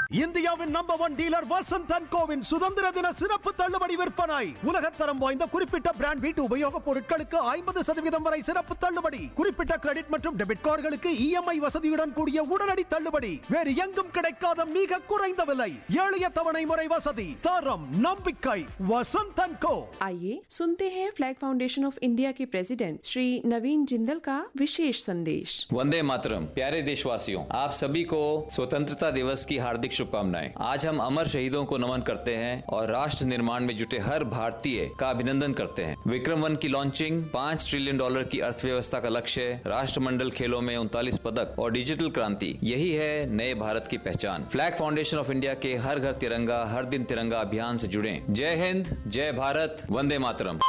இந்தியாவின் number one dealer Vasanth and கோவின் சுதந்திர தின சிறப்பு தள்ளுபடி விற்பனை உலகத்தரம் வாய்ந்த குறிப்பிட்ட பிராண்ட் வீட்டு உபயோகப் பொருட்களுக்கு ஐம்பது சதவீதம் வரை சிறப்பு தள்ளுபடி குறிப்பிட்ட கிரெடிட் மற்றும் டெபிட் கார்டுகளுக்கு இஎம்ஐ வசதியுடன் கூடிய உடனடி தள்ளுபடி வேறு எங்கும் கிடைக்காத மிக குறைந்த விலை எளிய தவணை முறை வசதி தரம் நம்பிக்கை வசந்த் அண்ட் கோ आइए सुनते हैं फ्लैग फाउंडेशन ऑफ इंडिया के प्रेसिडेंट श्री नवीन जिंदल का विशेष संदेश वंदे मातरम प्यारे देशवासियों आप सभी को स्वतंत्रता दिवस की हार्दिक शुभकामनाएं आज हम अमर शहीदों को नमन करते हैं और राष्ट्र निर्माण में जुटे हर भारतीय का अभिनंदन करते हैं विक्रम वन की लॉन्चिंग पाँच ट्रिलियन डॉलर की अर्थव्यवस्था का लक्ष्य राष्ट्रमंडल खेलों में उनतालीस पदक और डिजिटल क्रांति यही है नए भारत की पहचान फ्लैग फाउंडेशन ऑफ इंडिया के हर घर तिरंगा हर दिन तिरंगा अभियान से जुड़े जय हिंद जय भारत वंदे मातरम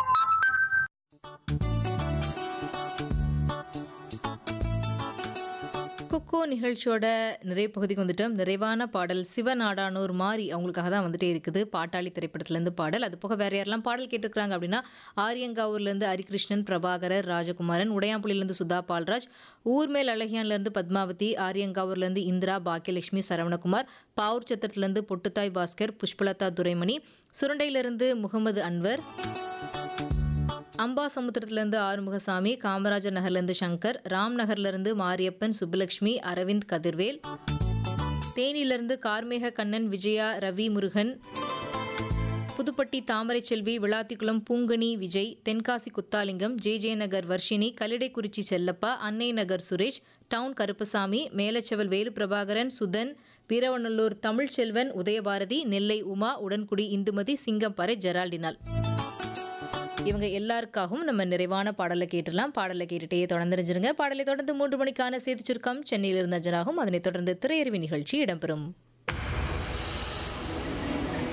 குக்கோ நிகழ்ச்சியோட நிறைய பகுதிக்கு வந்துட்டோம் நிறைவான பாடல் சிவநாடானூர் மாறி அவங்களுக்காக தான் வந்துட்டே இருக்குது பாட்டாளி திரைப்படத்துலேருந்து பாடல் அது போக வேற யாரெல்லாம் பாடல் கேட்டிருக்காங்க அப்படின்னா ஆரியங்காவூர்லேருந்து ஹரிகிருஷ்ணன் பிரபாகரர் ராஜகுமாரன் உடையாம்புலியிலேருந்து சுதா பால்ராஜ் ஊர்மேல் அழகியான்லேருந்து பத்மாவதி ஆரியங்காவூர்லேருந்து இந்திரா பாக்கியலட்சுமி சரவணகுமார் பாவூர் சத்திரத்துலேருந்து பொட்டுத்தாய் பாஸ்கர் புஷ்பலதா துரைமணி சுரண்டையிலிருந்து முகமது அன்வர் அம்பா சமுத்திரத்திலேருந்து ஆறுமுகசாமி காமராஜர் நகர்லேருந்து சங்கர் ராம் நகர்லேருந்து மாரியப்பன் சுப்புலக்ஷ்மி அரவிந்த் கதிர்வேல் தேனியிலிருந்து Karmega Kannan Vijaya Ravi Murugan Puduppatti Thamarai Selvi Vilathikulam Poongani Vijay Tenkasi Kuthalingam J J Nagar Varshini Kallidaikurichi Chellappa Annai Nagar Suresh town Karuppasamy Melacheval Velu Prabhakaran Suthan Veeravanallur Tamilselvan Udhayabharathi Nellai Uma Udangudi Indumathi Singamparai ஜெரால்டினால் இவங்க எல்லாருக்காகவும் நம்ம நிறைவான பாடலை கேட்டுடலாம் பாடலை கேட்டுட்டே தொடர்ந்து இருந்துருங்க பாடலை தொடர்ந்து மூன்று மணிக்கான செய்தி சுருக்கம் சென்னையில் இருந்த ஜனாகும் அதனைத் தொடர்ந்து திரையறிவி நிகழ்ச்சி இடம்பெறும்